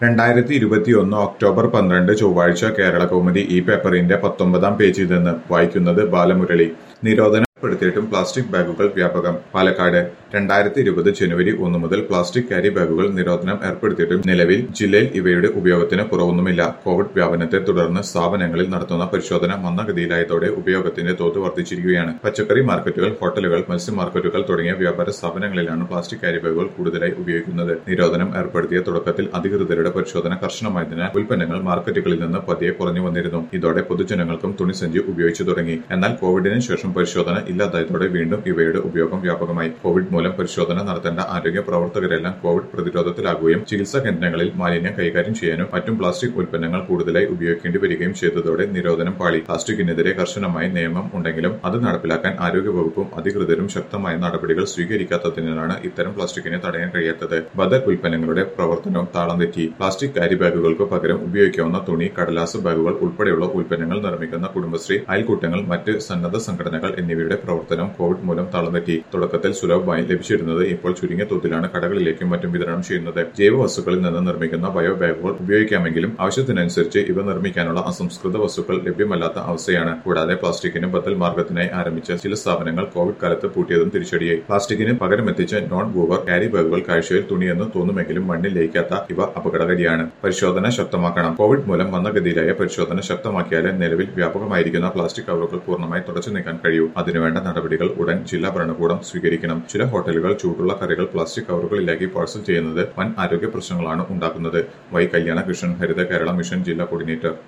രണ്ടായിരത്തി ഇരുപത്തിയൊന്ന് ഒക്ടോബർ പന്ത്രണ്ട് ചൊവ്വാഴ്ച കേരള കൗമുദി ഈ പേപ്പറിന്റെ പത്തൊമ്പതാം പേജിൽ നിന്ന് വായിക്കുന്നത് ബാലമുരളി നിരോധനം ഏർപ്പെടുത്തിയിട്ടും പ്ലാസ്റ്റിക് ബാഗുകൾ വ്യാപകം പാലക്കാട് രണ്ടായിരത്തി ഇരുപത് ജനുവരി ഒന്ന് മുതൽ പ്ലാസ്റ്റിക് ക്യാരി ബാഗുകൾ നിരോധനം ഏർപ്പെടുത്തിയിട്ടും നിലവിൽ ജില്ലയിൽ ഇവയുടെ ഉപയോഗത്തിന് കുറവൊന്നുമില്ല കോവിഡ് വ്യാപനത്തെ തുടർന്ന് സ്ഥാപനങ്ങളിൽ നടത്തുന്ന പരിശോധന മന്ദഗതിയിലായതോടെ ഉപയോഗത്തിന്റെ തോത് വർദ്ധിച്ചിരിക്കുകയാണ് പച്ചക്കറി മാർക്കറ്റുകൾ ഹോട്ടലുകൾ മത്സ്യ മാർക്കറ്റുകൾ തുടങ്ങിയ വ്യാപാര സ്ഥാപനങ്ങളിലാണ് പ്ലാസ്റ്റിക് ക്യാരി ബാഗുകൾ കൂടുതലായി ഉപയോഗിക്കുന്നത് നിരോധനം ഏർപ്പെടുത്തിയ തുടക്കത്തിൽ അധികൃതരുടെ പരിശോധന കർശനമായതിനാൽ ഉൽപ്പന്നങ്ങൾ മാർക്കറ്റുകളിൽ നിന്ന് പതിയെ കുറഞ്ഞു വന്നിരുന്നു ഇതോടെ പൊതുജനങ്ങൾക്കും തുണിസഞ്ചി ഉപയോഗിച്ചു തുടങ്ങി എന്നാൽ കോവിഡിന് ശേഷം പരിശോധന ഇല്ലാതായതോടെ വീണ്ടും ഇവയുടെ ഉപയോഗം വ്യാപകമായി കോവിഡ് മൂലം പരിശോധന നടത്തേണ്ട ആരോഗ്യ പ്രവർത്തകരെല്ലാം കോവിഡ് പ്രതിരോധത്തിലാകുകയും ചികിത്സാ കേന്ദ്രങ്ങളിൽ മാലിന്യം കൈകാര്യം ചെയ്യാനും മറ്റും പ്ലാസ്റ്റിക് ഉൽപ്പന്നങ്ങൾ കൂടുതലായി ഉപയോഗിക്കേണ്ടി വരികയും ചെയ്തതോടെ നിരോധനം പാളി പ്ലാസ്റ്റിക്കിനെതിരെ കർശനമായ നിയമം ഉണ്ടെങ്കിലും അത് നടപ്പിലാക്കാൻ ആരോഗ്യവകുപ്പും അധികൃതരും ശക്തമായ നടപടികൾ സ്വീകരിക്കാത്തതിനാലാണ് ഇത്തരം പ്ലാസ്റ്റിക്കിനെ തടയാൻ കഴിയാത്തത് ബദൽ ഉൽപ്പന്നങ്ങളുടെ പ്രവർത്തനവും താളം തെറ്റി പ്ലാസ്റ്റിക് കാരി ബാഗുകൾക്ക് പകരം ഉപയോഗിക്കാവുന്ന തുണി കടലാസ് ബാഗുകൾ ഉൾപ്പെടെയുള്ള ഉൽപ്പന്നങ്ങൾ നിർമ്മിക്കുന്ന കുടുംബശ്രീ അയൽക്കൂട്ടങ്ങൾ മറ്റ് സന്നദ്ധ സംഘടനകൾ എന്നിവയുടെ പ്രവർത്തനം കോവിഡ് മൂലം താളം തെറ്റി തുടക്കത്തിൽ സുലഭമായി ലഭിച്ചിരുന്നത് ഇപ്പോൾ ചുരുങ്ങിയ തോതിലാണ് കടകളിലേക്കും മറ്റും വിതരണം ചെയ്യുന്നത് ജൈവ വസ്തുക്കളിൽ നിന്ന് നിർമ്മിക്കുന്ന ബയോ ബാഗുകൾ ഉപയോഗിക്കാമെങ്കിലും ആവശ്യത്തിനനുസരിച്ച് ഇവ നിർമ്മിക്കാനുള്ള അസംസ്കൃത വസ്തുക്കൾ ലഭ്യമല്ലാത്ത അവസ്ഥയാണ് കൂടാതെ പ്ലാസ്റ്റിക്കിന് ബദൽ മാർഗത്തിനായി ആരംഭിച്ച ചില സ്ഥാപനങ്ങൾ കോവിഡ് കാലത്ത് പൂട്ടിയതും തിരിച്ചടിയായി പ്ലാസ്റ്റിക്കിന് പകരമെത്തിച്ച നോൺ വൂവർ കാരി ബാഗുകൾ കാഴ്ചയിൽ തുണിയെന്ന് തോന്നുമെങ്കിലും മണ്ണിൽ ലയിക്കാത്ത ഇവ അപകടകാരിയാണ് പരിശോധന ശക്തമാക്കണം കോവിഡ് മൂലം മന്ദഗതിയിലായ പരിശോധന ശക്തമാക്കിയാലേ നിലവിൽ വ്യാപകമായിരിക്കുന്ന പ്ലാസ്റ്റിക് കവറുകൾ പൂർണ്ണമായി തുടച്ചു നീക്കാൻ കഴിയൂ അതിനുവേണ്ട നടപടികൾ ഉടൻ ജില്ലാ ഭരണകൂടം സ്വീകരിക്കണം ചില ഹോട്ടലുകൾ ചൂടുള്ള കറികൾ പ്ലാസ്റ്റിക് കവറുകളിലാക്കി പാഴ്സൽ ചെയ്യുന്നത് വൻ ആരോഗ്യ പ്രശ്നങ്ങളാണ് ഉണ്ടാക്കുന്നത് വൈ കല്യാണ കൃഷ്ണൻ ഹരിത കേരള മിഷൻ ജില്ലാ കോർഡിനേറ്റർ